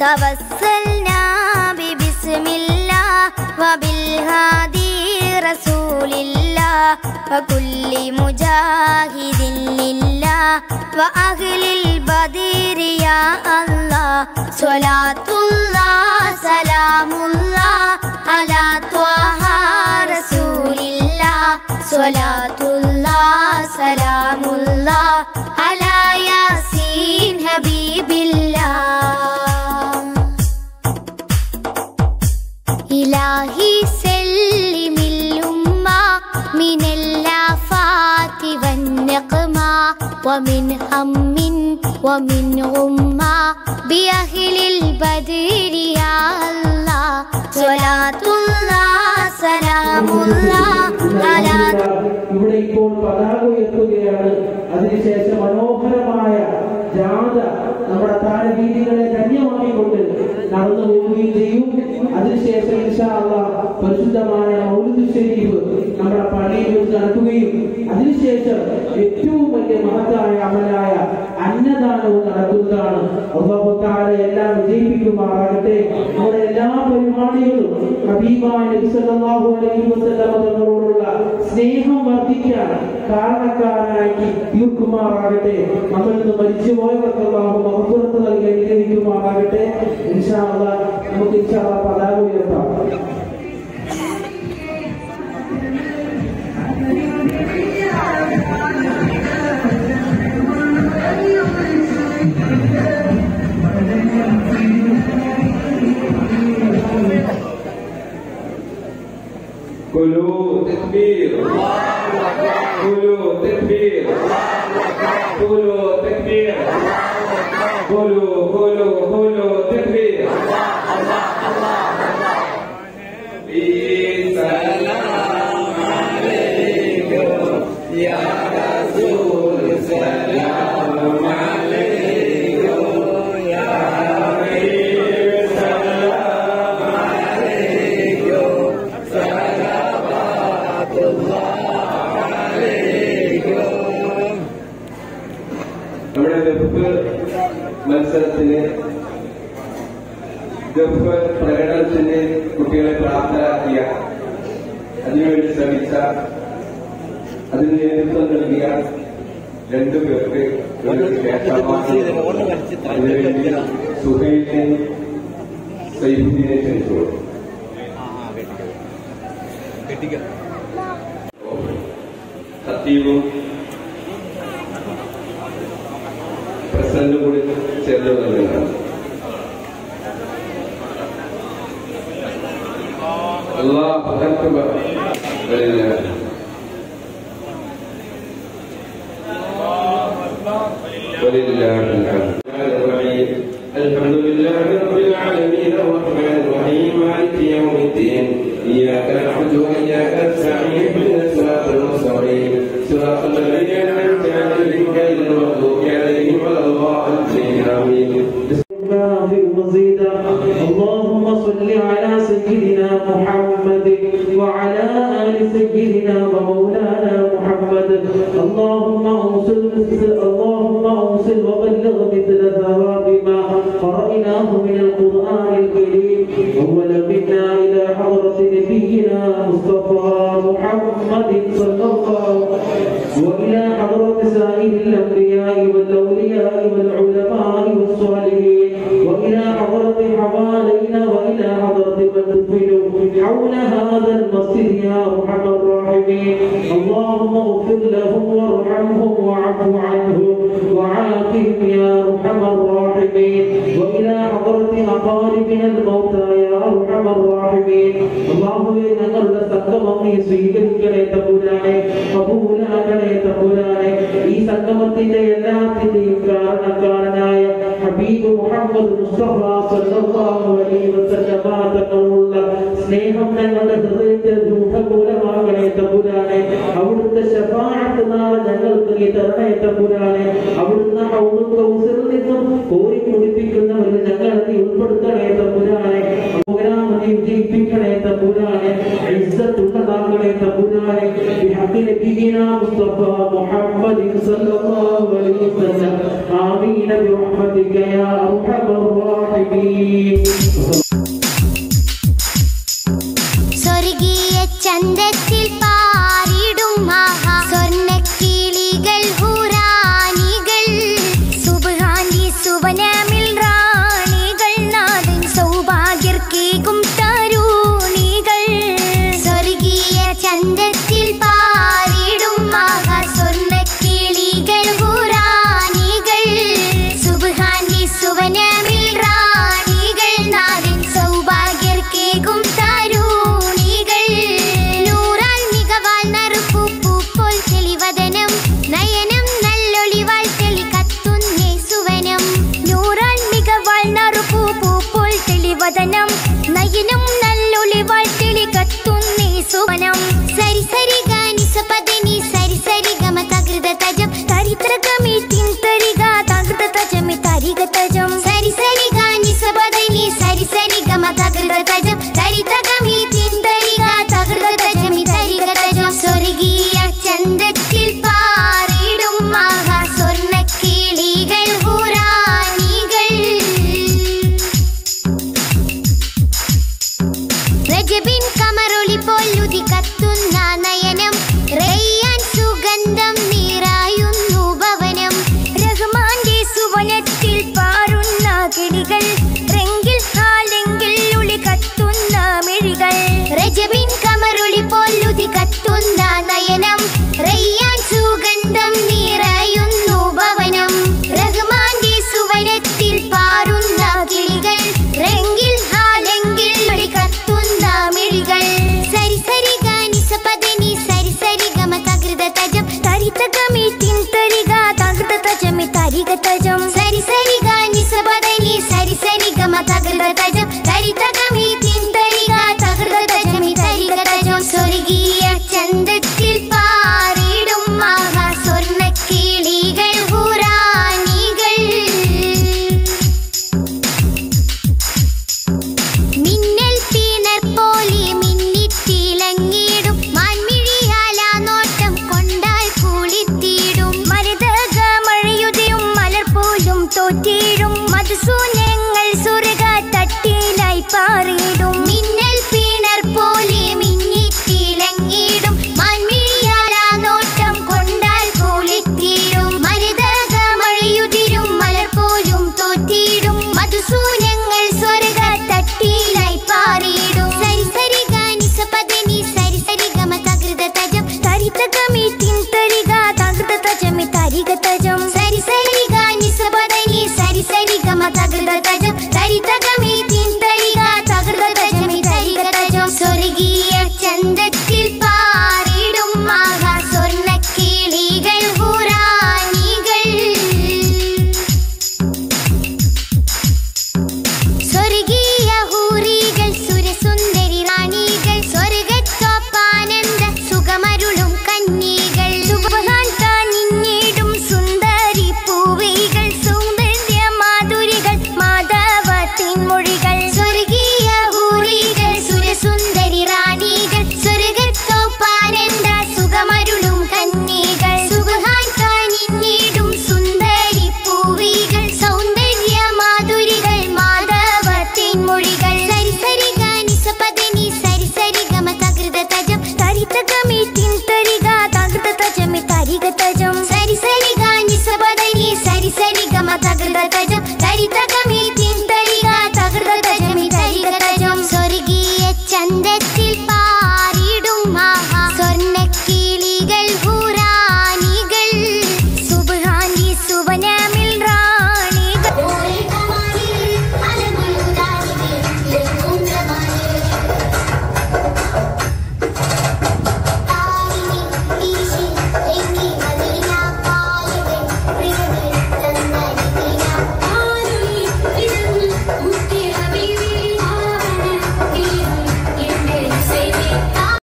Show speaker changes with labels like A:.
A: توسلنا ببسم الله وبالهادي رسول الله وكل مجاهد لله وأهل البدير يا الله صلاة الله سلام الله على طه رسول الله صلاة الله سلام الله على ياسين حبيب الله إلهي سلم الأمة من الآفات والنقمة ومن هم ومن غمة بأهل البدر يا الله صلاة الله سلام الله على
B: ഇവിടെ ഇപ്പോൾ പതാക ഉയർത്തുകയാണ് അതിനുശേഷം മനോഹരമായ ജാഥ നമ്മുടെ താരവീതികളെ ധന്യമാക്കിക്കൊണ്ട് നടന്നു പോവുകയും ചെയ്യും അതിനുശേഷം ഇൻഷാ അല്ലാഹ് പരിശുദ്ധമായ മൗലിദ് ഷരീഫ് നമ്മുടെ പള്ളിയിൽ വെച്ച് നടക്കുകയും അതിനുശേഷം ഏറ്റവും വലിയ മഹത്തായ അമലായ അന്നദാനവും നടക്കുന്നതാണ് അള്ളാഹുത്താരെ എല്ലാം വിജയിപ്പിക്കുമാറാകട്ടെ നമ്മുടെ എല്ലാ പരിപാടികളും ഹബീബായ നബി സല്ലല്ലാഹു അലൈഹി വസല്ലം തങ്ങളോടുള്ള സ്നേഹം വർദ്ധിക്കാൻ കാരണക്കാരാക്കി തീർക്കുമാറാകട്ടെ നമ്മളിൽ നിന്ന് മരിച്ചുപോയവർക്ക് അള്ളാഹു മഹത്വത്ത് നൽകി അനുഗ്രഹിക്കുമാറാകട്ടെ ഇൻഷാ അല്ലാഹ് നമുക്ക് ഇൻഷാ അല്ലാഹ് പതാക ഉയർത്താം
C: كلوا تكبير كلوا تكبير كلوا تكبير كلوا كلوا كلوا تكبير سلام عليكم يا رسول سلام عليكم يا حبيب سلام عليكم صلوات الله عليكم നമ്മുടെ ഗൾഫ് മത്സരത്തിന് ഗൾഫ് പ്രകടനത്തിന് കുട്ടികളെ പ്രാപ്തരാക്കിയ അതിനുവേണ്ടി ശ്രമിച്ച അതിന് നേതൃത്വം നൽകിയ രണ്ടു പേർക്ക് ഒരു ശേഷമാണ് അതിനുവേണ്ടി സുഹൈലിനെ സൈഫുദ്ദീനെ ക്ഷണിച്ചോളൂ സത്യവും പ്രസന്റും കൂടി ചേർന്ന് നൽകുന്നതാണ് الله أكبر ولله ولله الحمد الرحيم الحمد لله رب العالمين الرحمن الرحيم مالك يوم الدين إياك نعبد وإياك نستعين اهدنا الصراط المستقيم صراط الذين أنعمت عليهم غير المغضوب عليهم ولا الضالين آمين
B: الله مزيدا اللهم صل على سيدنا محمد وعلى آل سيدنا ومولانا محمد اللهم اوصل اللهم اوصل وبلغ مثل ثواب ما قرأناه من القرآن الكريم أول منا إلى حضرة نبينا مصطفى محمد صلى الله وإلى حضرة سائر الأنبياء والأولياء والعلماء والصالحين وإلى حضرة حوالينا وإلى حضرة من تدفنوا حول هذا المسجد يا أرحم الراحمين اللهم اغفر لهم وارحمهم واعف عنهم وعافهم يا أرحم الراحمين وإلى حضرة أقاربنا الموتى يا أرحم الراحمين اللهم ഞങ്ങളുടെ സംഗമം നീ സ്വീകരിക്കണേ തമ്പുരാനെ കബൂലാക്കണേ തമ്പുരാനെ ഈ സംഗമത്തിന്റെ എല്ലാത്തിന്റെയും കാരണക്കാരനായ ഹബീബ് മുഹമ്മദ് മുസ്തഫ സല്ലല്ലാഹു അലൈഹി വസല്ലമ തങ്ങളുള്ള സ്നേഹം ഞങ്ങളുടെ ഹൃദയത്തിൽ രൂഢമൂലമാകണേ തമ്പുരാനെ അവിടുത്തെ ശഫാഅത്ത് നാളെ ഞങ്ങൾക്ക് നീ തരണേ തമ്പുരാനെ അവിടുന്ന് ഹൗദുൽ കൗസറിൽ നിന്നും കോരി കുടിപ്പിക്കുന്നവരിൽ ഞങ്ങളെ നീ ഉൾപ്പെടുത്തണേ തമ്പുരാനെ പ്രോഗ്രാം നീ വിജയിപ്പിക്കണേ തമ്പുരാനെ ഇസ്സത്തുള്ളതാക്കണേ തമ്പുരാനെ بحق نبينا مصطفى محمد صلى الله عليه وسلم آمين برحمتك يا أرحم الراحمين الراحمين
A: സ്വർഗീയ ചന്തത്തിൽ പാറിടും മഹാ സ്വർണ്ണക്കിളികൾ ഹുറാനികൾ സുബ്ഹാനി സുവനമിൽ റാണികൾ നാഥൻ സൗഭാഗ്യർക്കേകും തരുണികൾ സ്വർഗീയ ചന്തത്തിൽ പാറിടും മഹാ സ്വർണ്ണക്കിളികൾ ഹുറാനികൾ സുബ്ഹാനി സുവനമിൽ റാണികൾ നാഥൻ സൗഭാഗ്യർക്കേകും തരുണികൾ നൂറാൽ മികവാൽ നറുപ്പൂ പോൽ തെളിവദനം നയനം നല്ലൊളിവാൾ തെളി കത്തുന്നേ സുവനം നൂറാൽ മികവാൾ നറുപ്പൂ പോൽ തെളിവദനം നയനം നല്ലൊളിവാൾ തെളി കത്തുന്നേ സുവനം സരി സരി ഗാനി സപദനി സരി സരി ഗമ തകൃത തജം തരിത്ര ഗമീത്തിൻ തരിക തകൃത തജമി തരിക തജം സരി സരി ഗാനി സപദനി സരി സരി ഗമ തകൃത തജം തരിത്ര ഗമീത്തിൻ തരിക തകൃത തജമി തരിക തജം സ്വർഗീയ ചന്തത്തിൽ പാറിടും മഹാ സ്വർണ്ണക്കിളികൾ ഹുറാനികൾ രജബിൻ കമറൊളി പോലുതി കത്തുന്ന നയനം റയ്യാൻ സുഗന്ധം നീറായുന്നു ഭവനം റഹ്മാന്റെ സുവനത്തിൽ പാറുന്ന കിളികൾ റെങ്കിൽ ഹാലെങ്കിൽ ഉളി കത്തുന്ന മിഴികൾ രജബിൻ കമറൊളി പോലുതി കത്തുന്ന നയനം റയ്യാൻ സുഗന്ധം നീറായുന്നു ഭവനം റഹ്മാന്റെ സുവനത്തിൽ പാറുന്ന കിളികൾ റെങ്കിൽ ഹാലെങ്കിൽ ഒളി കത്തുന്ന മിഴികൾ സരി സരി ഗാനി സപദനി സരി സരി ഗമ തകൃത തജം തരിത ഗമീത്തിൻ തരിക തകൃത തജമി തരിക തജം സരി സരി ഗാനി സപദനി സരി സരി ഗമ തകൃത തജം തരിത ഗമീത്തിൻ തരിക തകൃത തജമി തരിക തജം സ്വർഗീയ ചന്തത്തിൽ പാറിടും മഹാ സ്വർണ്ണക്കിളികൾ ഹുറാനികൾ മിന്നൽ പീണർ പോലെ മിന്നിത്തിളങ്ങിടും മാൻമിഴിയാല നോട്ടം കൊണ്ടാൽ കുളിത്തിടും മരുതക മഴയുതയും മലർ പോലും തോറ്റിടും മധുസൂനങ്ങൾ സുരക തട്ടിലായി പാറിടും